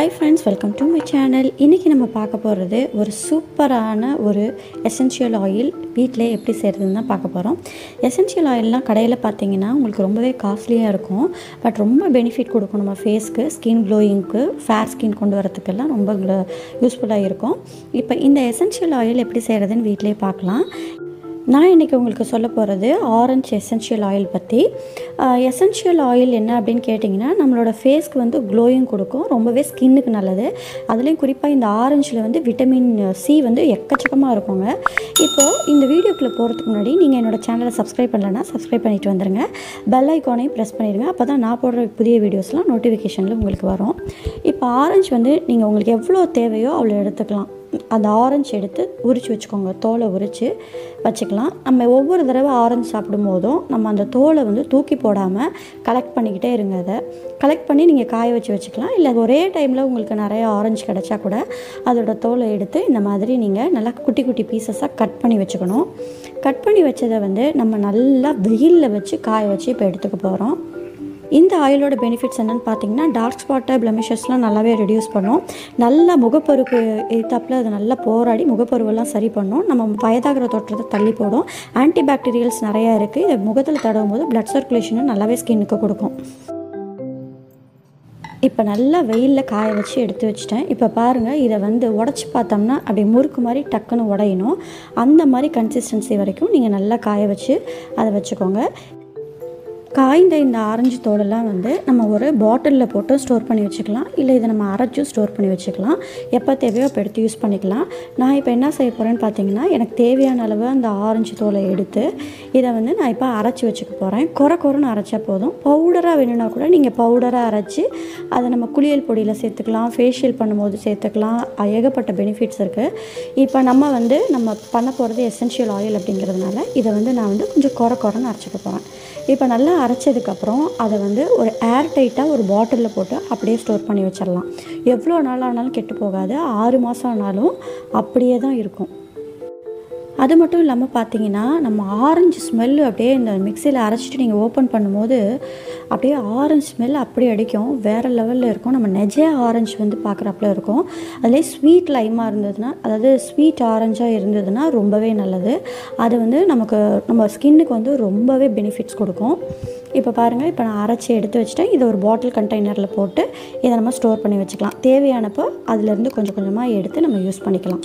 hi friends welcome to my channel இன்றைக்கி நம்ம பார்க்க போகிறது ஒரு சூப்பரான ஒரு எசென்ஷியல் ஆயில் வீட்டிலே எப்படி செய்கிறதுன்னு தான் பார்க்க போகிறோம் எசென்ஷியல் ஆயில்லாம் கடையில் பார்த்தீங்கன்னா உங்களுக்கு ரொம்பவே காஸ்ட்லியாக இருக்கும் பட் ரொம்ப பெனிஃபிட் கொடுக்கும் நம்ம ஃபேஸ்க்கு ஸ்கின் க்ளோயிங்க்கு ஃபேர் ஸ்கின் கொண்டு வரதுக்கெல்லாம் ரொம்ப யூஸ்ஃபுல்லாக இருக்கும் இப்போ இந்த எசென்ஷியல் ஆயில் எப்படி செய்கிறதுன்னு வீட்டிலே பார்க்கலாம் நான் இன்றைக்கி உங்களுக்கு சொல்ல போகிறது ஆரஞ்ச் எசென்ஷியல் ஆயில் பற்றி எசென்ஷியல் ஆயில் என்ன அப்படின்னு கேட்டிங்கன்னா நம்மளோட ஃபேஸ்க்கு வந்து க்ளோயிங் கொடுக்கும் ரொம்பவே ஸ்கின்னுக்கு நல்லது அதுலேயும் குறிப்பாக இந்த ஆரஞ்சில் வந்து விட்டமின் சி வந்து எக்கச்சக்கமாக இருக்குங்க இப்போ இந்த வீடியோக்குள்ளே போகிறதுக்கு முன்னாடி நீங்கள் என்னோடய சேனலை சப்ஸ்கிரைப் பண்ணலன்னா சப்ஸ்கிரைப் பண்ணிட்டு வந்துடுங்க பெல் ஐக்கானையும் ப்ரெஸ் பண்ணிடுங்க அப்போ தான் நான் போடுற புதிய வீடியோஸ்லாம் நோட்டிஃபிகேஷனில் உங்களுக்கு வரும் இப்போ ஆரஞ்சு வந்து நீங்கள் உங்களுக்கு எவ்வளோ தேவையோ அவ்வளோ எடுத்துக்கலாம் அந்த ஆரஞ்சு எடுத்து உரித்து வச்சுக்கோங்க தோலை உரித்து வச்சுக்கலாம் நம்ம ஒவ்வொரு தடவை ஆரஞ்சு சாப்பிடும் போதும் நம்ம அந்த தோலை வந்து தூக்கி போடாமல் கலெக்ட் பண்ணிக்கிட்டே இருங்க அதை கலெக்ட் பண்ணி நீங்கள் காய வச்சு வச்சுக்கலாம் இல்லை ஒரே டைமில் உங்களுக்கு நிறைய ஆரஞ்சு கிடச்சா கூட அதோட தோலை எடுத்து இந்த மாதிரி நீங்கள் நல்லா குட்டி குட்டி பீசஸாக கட் பண்ணி வச்சுக்கணும் கட் பண்ணி வச்சதை வந்து நம்ம நல்லா வெயிலில் வச்சு காய வச்சு இப்போ எடுத்துக்க போகிறோம் இந்த ஆயிலோட பெனிஃபிட்ஸ் என்னென்னு பார்த்தீங்கன்னா டார்க் ஸ்பாட்டை பிளமிஷஸ்லாம் நல்லாவே ரெடியூஸ் பண்ணும் நல்லா முகப்பருக்கு எதிர்த்தாப்பில் அது நல்லா போராடி முகப்பருவெல்லாம் சரி பண்ணும் நம்ம வயதாகிற தோற்றத்தை தள்ளி போடும் ஆன்டி பாக்டீரியல்ஸ் நிறையா இருக்குது இதை முகத்தில் தடவும் போது பிளட் சர்க்குலேஷனும் நல்லாவே ஸ்கின்னுக்கு கொடுக்கும் இப்போ நல்லா வெயிலில் காய வச்சு எடுத்து வச்சிட்டேன் இப்போ பாருங்கள் இதை வந்து உடச்சி பார்த்தோம்னா அப்படி முறுக்கு மாதிரி டக்குன்னு உடையணும் அந்த மாதிரி கன்சிஸ்டன்சி வரைக்கும் நீங்கள் நல்லா காய வச்சு அதை வச்சுக்கோங்க காய்ந்த இந்த ஆரஞ்சு தோலெல்லாம் வந்து நம்ம ஒரு பாட்டிலில் போட்டு ஸ்டோர் பண்ணி வச்சுக்கலாம் இல்லை இதை நம்ம அரைச்சும் ஸ்டோர் பண்ணி வச்சுக்கலாம் எப்போ தேவையோ அப்போ எடுத்து யூஸ் பண்ணிக்கலாம் நான் இப்போ என்ன செய்ய போகிறேன்னு பார்த்தீங்கன்னா எனக்கு தேவையான அளவு அந்த ஆரஞ்சு தோலை எடுத்து இதை வந்து நான் இப்போ அரைச்சி வச்சுக்க போகிறேன் குறை குறைன்னு அரைச்சா போதும் பவுடராக வேணும்னா கூட நீங்கள் பவுடராக அரைச்சி அதை நம்ம குளியல் பொடியில் சேர்த்துக்கலாம் ஃபேஷியல் பண்ணும்போது சேர்த்துக்கலாம் ஏகப்பட்ட பெனிஃபிட்ஸ் இருக்குது இப்போ நம்ம வந்து நம்ம பண்ண போகிறது எசென்ஷியல் ஆயில் அப்படிங்கிறதுனால இதை வந்து நான் வந்து கொஞ்சம் குறை குறைன்னு அரைச்சிக்க போகிறேன் இப்போ நல்லா அரைச்சதுக்கப்புறம் அதை வந்து ஒரு ஏர் டைட்டாக ஒரு பாட்டிலில் போட்டு அப்படியே ஸ்டோர் பண்ணி வச்சிடலாம் எவ்வளோ நாள் ஆனாலும் கெட்டு போகாது ஆறு மாதம் ஆனாலும் அப்படியே தான் இருக்கும் அது மட்டும் இல்லாமல் பார்த்தீங்கன்னா நம்ம ஆரஞ்சு ஸ்மெல்லு அப்படியே இந்த மிக்சியில் அரைச்சிட்டு நீங்கள் ஓப்பன் பண்ணும்போது அப்படியே ஆரஞ்சு ஸ்மெல் அப்படியே அடிக்கும் வேறு லெவலில் இருக்கும் நம்ம நெஜ ஆரஞ்சு வந்து பார்க்குறப்பல இருக்கும் அதிலே ஸ்வீட் லைமாக இருந்ததுன்னா அதாவது ஸ்வீட் ஆரஞ்சாக இருந்ததுன்னா ரொம்பவே நல்லது அது வந்து நமக்கு நம்ம ஸ்கின்னுக்கு வந்து ரொம்பவே பெனிஃபிட்ஸ் கொடுக்கும் இப்போ பாருங்கள் இப்போ நான் அரைச்சி எடுத்து வச்சுட்டேன் இதை ஒரு பாட்டில் கண்டெய்னரில் போட்டு இதை நம்ம ஸ்டோர் பண்ணி வச்சுக்கலாம் தேவையானப்போ அதுலேருந்து கொஞ்சம் கொஞ்சமாக எடுத்து நம்ம யூஸ் பண்ணிக்கலாம்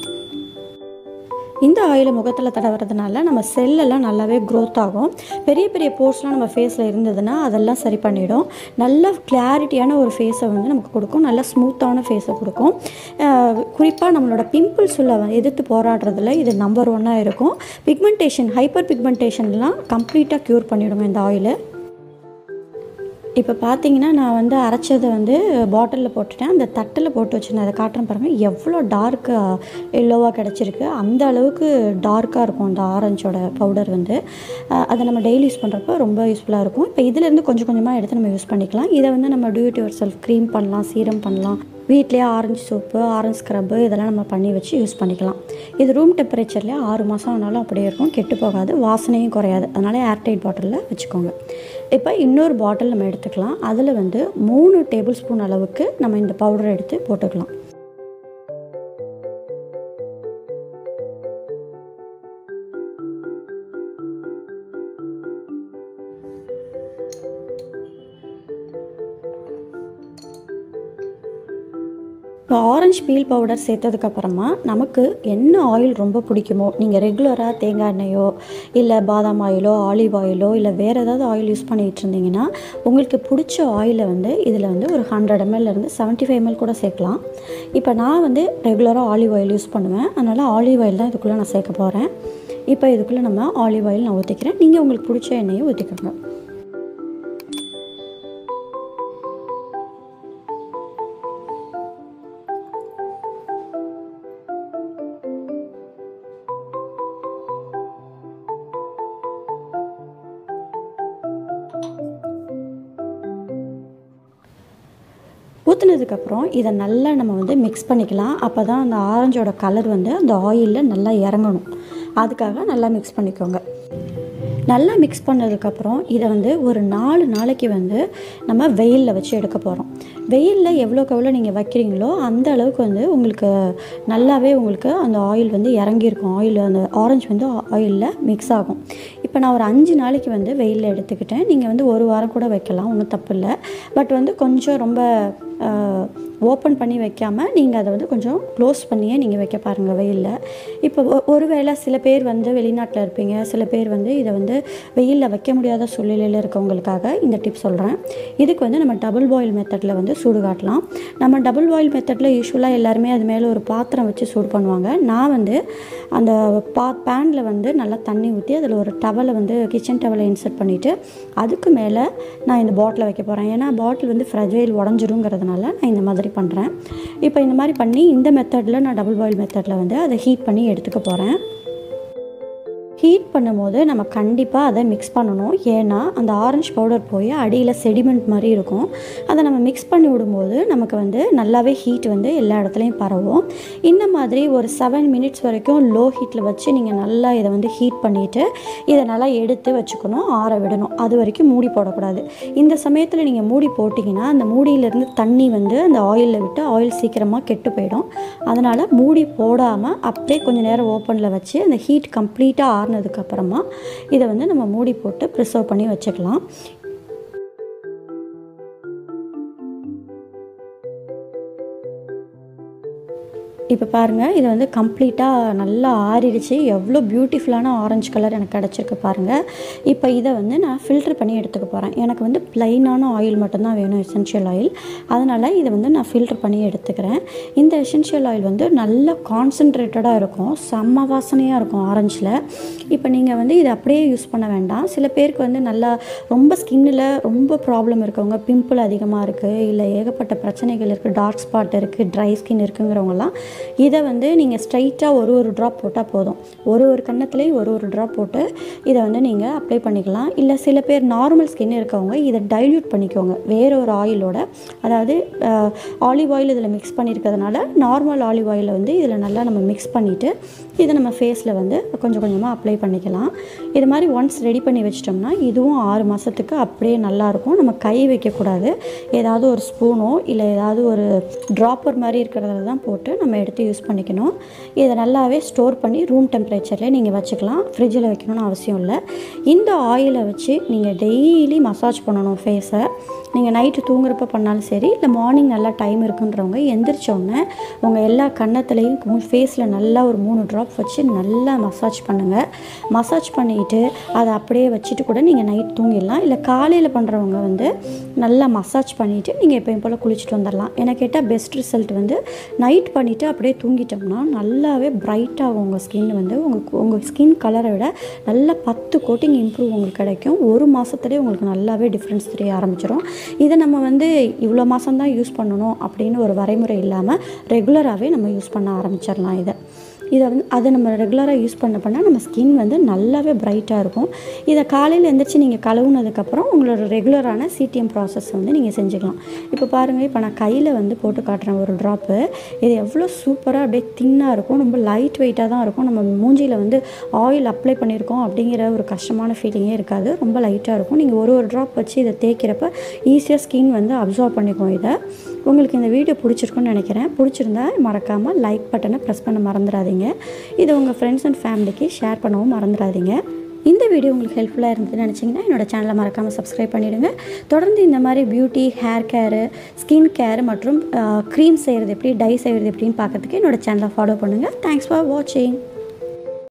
இந்த ஆயிலை முகத்தில் தடவுறதுனால நம்ம செல்லெல்லாம் நல்லாவே க்ரோத் ஆகும் பெரிய பெரிய போர்ஸ்லாம் நம்ம ஃபேஸில் இருந்ததுன்னா அதெல்லாம் சரி பண்ணிடும் நல்ல கிளாரிட்டியான ஒரு ஃபேஸை வந்து நமக்கு கொடுக்கும் நல்ல ஸ்மூத்தான ஃபேஸை கொடுக்கும் குறிப்பாக நம்மளோட பிம்பிள்ஸ் உள்ள எதிர்த்து போராடுறதுல இது நம்பர் ஒன்னாக இருக்கும் பிக்மெண்டேஷன் ஹைப்பர் பிக்மெண்டேஷன்லாம் கம்ப்ளீட்டாக க்யூர் பண்ணிவிடுங்க இந்த ஆயிலை இப்போ பார்த்தீங்கன்னா நான் வந்து அரைச்சதை வந்து பாட்டிலில் போட்டுட்டேன் அந்த தட்டில் போட்டு வச்சுருந்தேன் அதை காட்டுறேன் பாருங்கள் எவ்வளோ டார்க்கு எல்லோவாக கிடச்சிருக்கு அந்த அளவுக்கு டார்க்காக இருக்கும் அந்த ஆரஞ்சோட பவுடர் வந்து அதை நம்ம டெய்லி யூஸ் பண்ணுறப்போ ரொம்ப யூஸ்ஃபுல்லாக இருக்கும் இப்போ இதிலேருந்து கொஞ்சம் கொஞ்சமாக எடுத்து நம்ம யூஸ் பண்ணிக்கலாம் இதை வந்து நம்ம do it yourself cream பண்ணலாம் சீரம் பண்ணலாம் வீட்லேயே ஆரஞ்சு சோப்பு ஆரஞ்சு ஸ்க்ரப்பு இதெல்லாம் நம்ம பண்ணி வச்சு யூஸ் பண்ணிக்கலாம் இது ரூம் டெம்பரேச்சர்லேயே ஆறு மாதம் ஆனாலும் அப்படியே இருக்கும் கெட்டு போகாது வாசனையும் குறையாது அதனால் ஏர்டைட் பாட்டிலில் வச்சுக்கோங்க இப்போ இன்னொரு பாட்டில் நம்ம எடுத்துக்கலாம் அதில் வந்து மூணு டேபிள் ஸ்பூன் அளவுக்கு நம்ம இந்த பவுடரை எடுத்து போட்டுக்கலாம் இப்போ ஆரஞ்சு பீல் பவுடர் சேர்த்ததுக்கப்புறமா நமக்கு என்ன ஆயில் ரொம்ப பிடிக்குமோ நீங்கள் ரெகுலராக தேங்காய் எண்ணெயோ இல்லை பாதாம் ஆயிலோ ஆலிவ் ஆயிலோ இல்லை வேறு ஏதாவது ஆயில் யூஸ் பண்ணிகிட்டு இருந்தீங்கன்னா உங்களுக்கு பிடிச்ச ஆயிலை வந்து இதில் வந்து ஒரு ஹண்ட்ரட் எம்எல்லேருந்து செவன்ட்டி ஃபைவ் எம்எல் கூட சேர்க்கலாம் இப்போ நான் வந்து ரெகுலராக ஆலிவ் ஆயில் யூஸ் பண்ணுவேன் அதனால் ஆலிவ் ஆயில் தான் இதுக்குள்ளே நான் சேர்க்க போகிறேன் இப்போ இதுக்குள்ளே நம்ம ஆலிவ் ஆயில் நான் ஊற்றிக்கிறேன் நீங்கள் உங்களுக்கு பிடிச்ச எண்ணெயை ஊற்றிக்கோங்க ஊற்றுனதுக்கப்புறம் இதை நல்லா நம்ம வந்து மிக்ஸ் பண்ணிக்கலாம் அப்போ தான் அந்த ஆரஞ்சோட கலர் வந்து அந்த ஆயிலில் நல்லா இறங்கணும் அதுக்காக நல்லா மிக்ஸ் பண்ணிக்கோங்க நல்லா மிக்ஸ் பண்ணதுக்கப்புறம் இதை வந்து ஒரு நாலு நாளைக்கு வந்து நம்ம வெயிலில் வச்சு எடுக்க போகிறோம் வெயிலில் எவ்வளோக்கு எவ்வளோ நீங்கள் வைக்கிறீங்களோ அந்த அளவுக்கு வந்து உங்களுக்கு நல்லாவே உங்களுக்கு அந்த ஆயில் வந்து இறங்கியிருக்கும் ஆயில் அந்த ஆரஞ்சு வந்து ஆயிலில் மிக்ஸ் ஆகும் இப்போ நான் ஒரு அஞ்சு நாளைக்கு வந்து வெயிலில் எடுத்துக்கிட்டேன் நீங்கள் வந்து ஒரு வாரம் கூட வைக்கலாம் ஒன்றும் தப்பு இல்லை பட் வந்து கொஞ்சம் ரொம்ப ஓப்பன் பண்ணி வைக்காமல் நீங்கள் அதை வந்து கொஞ்சம் க்ளோஸ் பண்ணியே நீங்கள் வைக்க பாருங்கள் வெயிலில் இப்போ ஒ- ஒருவேளை சில பேர் வந்து வெளிநாட்டில் இருப்பீங்க சில பேர் வந்து இதை வந்து வெயிலில் வைக்க முடியாத சூழ்நிலையில் இருக்கவங்களுக்காக இந்த டிப் சொல்கிறேன் இதுக்கு வந்து நம்ம டபுள் பாயில் மெத்தடில் வந்து சூடு காட்டலாம் நம்ம டபுள் பாயில் மெத்தடில் யூஸ்வலாக எல்லாருமே அது மேலே ஒரு பாத்திரம் வச்சு சூடு பண்ணுவாங்க நான் வந்து அந்த பா பேனில் வந்து நல்லா தண்ணி ஊற்றி அதில் ஒரு டவலை வந்து கிச்சன் டவலை இன்சர்ட் பண்ணிவிட்டு அதுக்கு மேலே நான் இந்த பாட்டிலை வைக்க போகிறேன் ஏன்னா பாட்டில் வந்து ஃப்ரெஜைல் உடஞ்சிருங்கிறதுனால நான் இந்த மாதிரி பண்ணுறேன் இப்போ இந்த மாதிரி பண்ணி இந்த மெத்தடில் நான் டபுள் பாயில் மெத்தடில் வந்து அதை ஹீட் பண்ணி எடுத்துக்க போகிறேன் ஹீட் பண்ணும்போது நம்ம கண்டிப்பாக அதை மிக்ஸ் பண்ணணும் ஏன்னா அந்த ஆரஞ்சு பவுடர் போய் அடியில் செடிமெண்ட் மாதிரி இருக்கும் அதை நம்ம மிக்ஸ் பண்ணி விடும்போது நமக்கு வந்து நல்லாவே ஹீட் வந்து எல்லா இடத்துலையும் பரவும் இந்த மாதிரி ஒரு செவன் மினிட்ஸ் வரைக்கும் லோ ஹீட்டில் வச்சு நீங்கள் நல்லா இதை வந்து ஹீட் பண்ணிவிட்டு இதை நல்லா எடுத்து வச்சுக்கணும் ஆற விடணும் அது வரைக்கும் மூடி போடக்கூடாது இந்த சமயத்தில் நீங்கள் மூடி போட்டிங்கன்னா அந்த மூடியிலேருந்து தண்ணி வந்து அந்த ஆயிலில் விட்டு ஆயில் சீக்கிரமாக கெட்டு போயிடும் அதனால் மூடி போடாமல் அப்படியே கொஞ்சம் நேரம் ஓப்பனில் வச்சு அந்த ஹீட் கம்ப்ளீட்டாக ஆறுனதுக்கப்புறமா இதை வந்து நம்ம மூடி போட்டு ப்ரிசர்வ் பண்ணி வச்சுக்கலாம் இப்போ பாருங்கள் இது வந்து கம்ப்ளீட்டாக நல்லா ஆறிடுச்சு எவ்வளோ பியூட்டிஃபுல்லான ஆரஞ்சு கலர் எனக்கு கிடச்சிருக்கு பாருங்கள் இப்போ இதை வந்து நான் ஃபில்டர் பண்ணி எடுத்துக்க போகிறேன் எனக்கு வந்து ப்ளைனான ஆயில் மட்டும்தான் வேணும் எசென்ஷியல் ஆயில் அதனால் இதை வந்து நான் ஃபில்டர் பண்ணி எடுத்துக்கிறேன் இந்த எசென்ஷியல் ஆயில் வந்து நல்ல கான்சன்ட்ரேட்டடாக இருக்கும் செம்ம வாசனையாக இருக்கும் ஆரஞ்சில் இப்போ நீங்கள் வந்து இதை அப்படியே யூஸ் பண்ண வேண்டாம் சில பேருக்கு வந்து நல்லா ரொம்ப ஸ்கின்னில் ரொம்ப ப்ராப்ளம் இருக்கவங்க பிம்பிள் அதிகமாக இருக்குது இல்லை ஏகப்பட்ட பிரச்சனைகள் இருக்குது டார்க் ஸ்பாட் இருக்குது ட்ரை ஸ்கின் இருக்குங்கிறவங்கலாம் இதை வந்து நீங்கள் ஸ்ட்ரைட்டாக ஒரு ஒரு ட்ராப் போட்டால் போதும் ஒரு ஒரு கன்னத்துலேயும் ஒரு ஒரு ட்ராப் போட்டு இதை வந்து நீங்கள் அப்ளை பண்ணிக்கலாம் இல்லை சில பேர் நார்மல் ஸ்கின் இருக்கவங்க இதை டைல்யூட் பண்ணிக்கோங்க வேற ஒரு ஆயிலோட அதாவது ஆலிவ் ஆயில் இதில் மிக்ஸ் பண்ணியிருக்கிறதுனால நார்மல் ஆலிவ் ஆயிலை வந்து இதில் நல்லா நம்ம மிக்ஸ் பண்ணிவிட்டு இதை நம்ம ஃபேஸில் வந்து கொஞ்சம் கொஞ்சமாக அப்ளை பண்ணிக்கலாம் இது மாதிரி ஒன்ஸ் ரெடி பண்ணி வச்சிட்டோம்னா இதுவும் ஆறு மாதத்துக்கு அப்படியே நல்லாயிருக்கும் நம்ம கை வைக்கக்கூடாது ஏதாவது ஒரு ஸ்பூனோ இல்லை ஏதாவது ஒரு ட்ராப்பர் மாதிரி இருக்கிறதுல தான் போட்டு நம்ம எடுத்து யூஸ் பண்ணிக்கணும் இதை நல்லாவே ஸ்டோர் பண்ணி ரூம் டெம்பரேச்சர்லேயே நீங்கள் வச்சுக்கலாம் ஃப்ரிட்ஜில் வைக்கணும்னு அவசியம் இல்லை இந்த ஆயிலை வச்சு நீங்கள் டெய்லி மசாஜ் பண்ணணும் ஃபேஸை நீங்கள் நைட்டு தூங்குறப்ப பண்ணாலும் சரி இல்லை மார்னிங் நல்லா டைம் இருக்குன்றவங்க எந்திரிச்ச உடனே உங்கள் எல்லா கன்னத்துலேயும் ஃபேஸில் நல்லா ஒரு மூணு ட்ராப் வச்சு நல்லா மசாஜ் பண்ணுங்கள் மசாஜ் பண்ணிட்டு அதை அப்படியே வச்சுட்டு கூட நீங்கள் நைட் தூங்கிடலாம் இல்லை காலையில் பண்ணுறவங்க வந்து நல்லா மசாஜ் பண்ணிவிட்டு நீங்கள் எப்பயும் போல் குளிச்சுட்டு வந்துடலாம் எனக்கு கேட்டால் பெஸ்ட் ரிசல்ட் வந்து நைட் பண்ணிவிட்டு அப்படியே தூங்கிட்டோம்னா நல்லாவே பிரைட்டாகும் உங்கள் ஸ்கின் வந்து உங்கள் உங்கள் ஸ்கின் கலரை விட நல்லா பத்து கோட்டிங் இம்ப்ரூவ் உங்களுக்கு கிடைக்கும் ஒரு மாதத்துலேயே உங்களுக்கு நல்லாவே டிஃப்ரென்ஸ் தெரிய ஆரம்பிச்சிடும் இதை நம்ம வந்து இவ்வளோ மாதம் தான் யூஸ் பண்ணணும் அப்படின்னு ஒரு வரைமுறை இல்லாமல் ரெகுலராகவே நம்ம யூஸ் பண்ண ஆரம்பிச்சிடலாம் இதை இதை வந்து அதை நம்ம ரெகுலராக யூஸ் பண்ண பண்ண நம்ம ஸ்கின் வந்து நல்லாவே பிரைட்டாக இருக்கும் இதை காலையில் எந்திரிச்சு நீங்கள் கழுவுனதுக்கப்புறம் உங்களோட ரெகுலரான சிடிஎம் ப்ராசஸ் வந்து நீங்கள் செஞ்சுக்கலாம் இப்போ பாருங்கள் இப்போ நான் கையில் வந்து போட்டு காட்டுறேன் ஒரு ட்ராப்பு இது எவ்வளோ சூப்பராக அப்படியே தின்னாக இருக்கும் ரொம்ப லைட் வெயிட்டாக தான் இருக்கும் நம்ம மூஞ்சியில் வந்து ஆயில் அப்ளை பண்ணியிருக்கோம் அப்படிங்கிற ஒரு கஷ்டமான ஃபீலிங்கே இருக்காது ரொம்ப லைட்டாக இருக்கும் நீங்கள் ஒரு ஒரு ட்ராப் வச்சு இதை தேய்க்கிறப்ப ஈஸியாக ஸ்கின் வந்து அப்சர்வ் பண்ணிக்கும் இதை உங்களுக்கு இந்த வீடியோ பிடிச்சிருக்குன்னு நினைக்கிறேன் பிடிச்சிருந்தா மறக்காமல் லைக் பட்டனை ப்ரெஸ் பண்ண மறந்துடாதீங்க இதை உங்கள் ஃப்ரெண்ட்ஸ் அண்ட் ஃபேமிலிக்கு ஷேர் பண்ணவும் மறந்துடாதீங்க இந்த வீடியோ உங்களுக்கு ஹெல்ப்ஃபுல்லாக இருந்ததுன்னு நினச்சிங்கன்னா என்னோட சேனலை மறக்காமல் சப்ஸ்கிரைப் பண்ணிவிடுங்க தொடர்ந்து இந்த மாதிரி beauty hair care skin care மற்றும் க்ரீம் செய்கிறது எப்படி டை செய்கிறது எப்படின்னு பார்க்கறதுக்கு என்னோட சேனலை ஃபாலோ பண்ணுங்கள் தேங்க்ஸ் ஃபார் வாட்சிங்